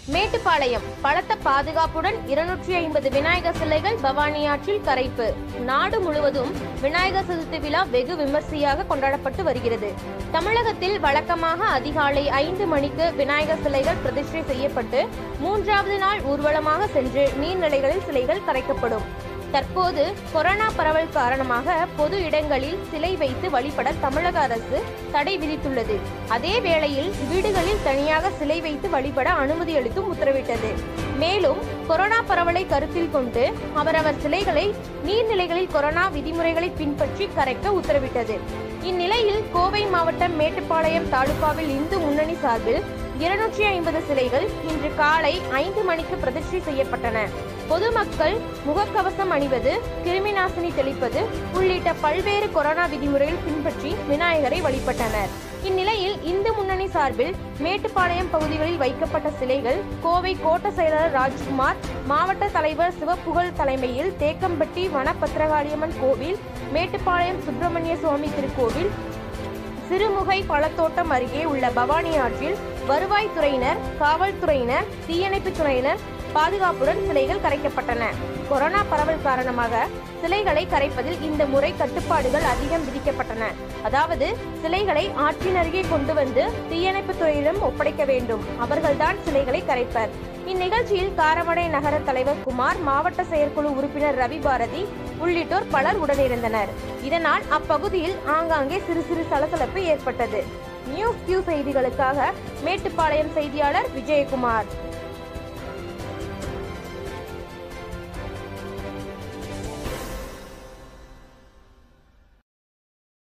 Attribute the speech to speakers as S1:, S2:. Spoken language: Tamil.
S1: மேட்டுப்பாளையம் பலத்த பாதுகாப்புடன் இருநூற்றி ஐம்பது விநாயகர் சிலைகள் பவானி ஆற்றில் கரைப்பு நாடு முழுவதும் விநாயகர் சதுர்த்தி விழா வெகு விமர்சையாக கொண்டாடப்பட்டு வருகிறது தமிழகத்தில் வழக்கமாக அதிகாலை ஐந்து மணிக்கு விநாயகர் சிலைகள் பிரதிஷ்டை செய்யப்பட்டு மூன்றாவது நாள் ஊர்வலமாக சென்று நீர்நிலைகளில் சிலைகள் கரைக்கப்படும் தற்போது கொரோனா பரவல் காரணமாக பொது இடங்களில் சிலை வைத்து வழிபட தமிழக அரசு தடை விதித்துள்ளது அதே வேளையில் வீடுகளில் தனியாக சிலை வைத்து வழிபட அனுமதி அளித்தும் உத்தரவிட்டது மேலும் கொரோனா பரவலை கருத்தில் கொண்டு அவரவர் சிலைகளை நீர்நிலைகளில் கொரோனா விதிமுறைகளை பின்பற்றி கரைக்க உத்தரவிட்டது இந்நிலையில் கோவை மாவட்டம் மேட்டுப்பாளையம் தாலுகாவில் இந்து முன்னணி சார்பில் இருநூற்றி ஐம்பது சிலைகள் இன்று காலை ஐந்து மணிக்கு பிரதிஷ்டை செய்யப்பட்டன பொதுமக்கள் முகக்கவசம் அணிவது கிருமிநாசினி தெளிப்பது உள்ளிட்ட பல்வேறு கொரோனா விதிமுறைகள் பின்பற்றி விநாயகரை வழிபட்டனர் இந்நிலையில் இந்து முன்னணி சார்பில் மேட்டுப்பாளையம் பகுதிகளில் வைக்கப்பட்ட சிலைகள் கோவை கோட்ட செயலாளர் ராஜ்குமார் மாவட்ட தலைவர் சிவப்புகழ் தலைமையில் தேக்கம்பட்டி வனபத்திரகாளியம்மன் கோவில் மேட்டுப்பாளையம் சுப்பிரமணிய சுவாமி திருக்கோவில் சிறுமுகை பழத்தோட்டம் அருகே உள்ள பவானி ஆற்றில் வருவாய்த்துறையினர் காவல்துறையினர் தீயணைப்புத் துறையினர் பாதுகாப்புடன் சிலைகள் கரைக்கப்பட்டன கொரோனா பரவல் காரணமாக சிலைகளை கரைப்பதில் இந்த முறை கட்டுப்பாடுகள் அதிகம் விதிக்கப்பட்டன அதாவது சிலைகளை ஆற்றின் அருகே கொண்டு வந்து தீயணைப்புத் துறையிடம் ஒப்படைக்க வேண்டும் அவர்கள்தான் சிலைகளை கரைப்பர் இந்நிகழ்ச்சியில் காரமடை நகர தலைவர் குமார் மாவட்ட செயற்குழு உறுப்பினர் ரவி பாரதி உள்ளிட்டோர் பலர் உடனிருந்தனர் இதனால் அப்பகுதியில் ஆங்காங்கே சிறு சிறு சலசலப்பு ஏற்பட்டது நியூஸ் கியூ செய்திகளுக்காக மேட்டுப்பாளையம் செய்தியாளர் விஜயகுமார்